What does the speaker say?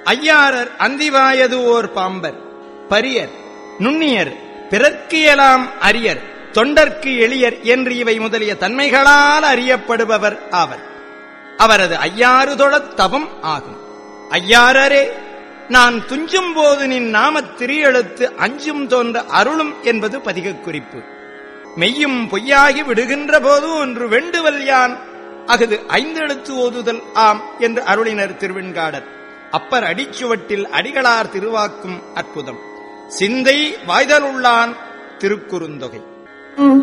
ஐயாரர் அந்திவாயது ஓர் பாம்பர் barrier நுண்ணியர் பிறர்க்கு எலாம் arrear தொண்டர்க்கு எளியர் என்று இவை முதலிய தன்மைகளால் அறியப்படுபவர் ஆவர் அவரது ஐயாறு தொழத் தவம் ஆகும் ஐயாரரே நான் துஞ்சும் போது நின் நாமத் திரியெழுத்து அஞ்சும் தோன்ற அருளும் என்பது பதிகக் குறிப்பு மெய்யும் பொய்யாகி விடுகின்ற போது ஒன்று வெண்டுவல் யான் அஃது ஐந்தெழுத்து ஓதுதல் ஆம் என்று அருளினர் திருவெண்காடர் அப்பர் அடிச்சுவட்டில் அடிகளார் திருவாக்கும் அற்புதம் சிந்தை வாய்தலுள்ளான் திருக்குறுந்தொகை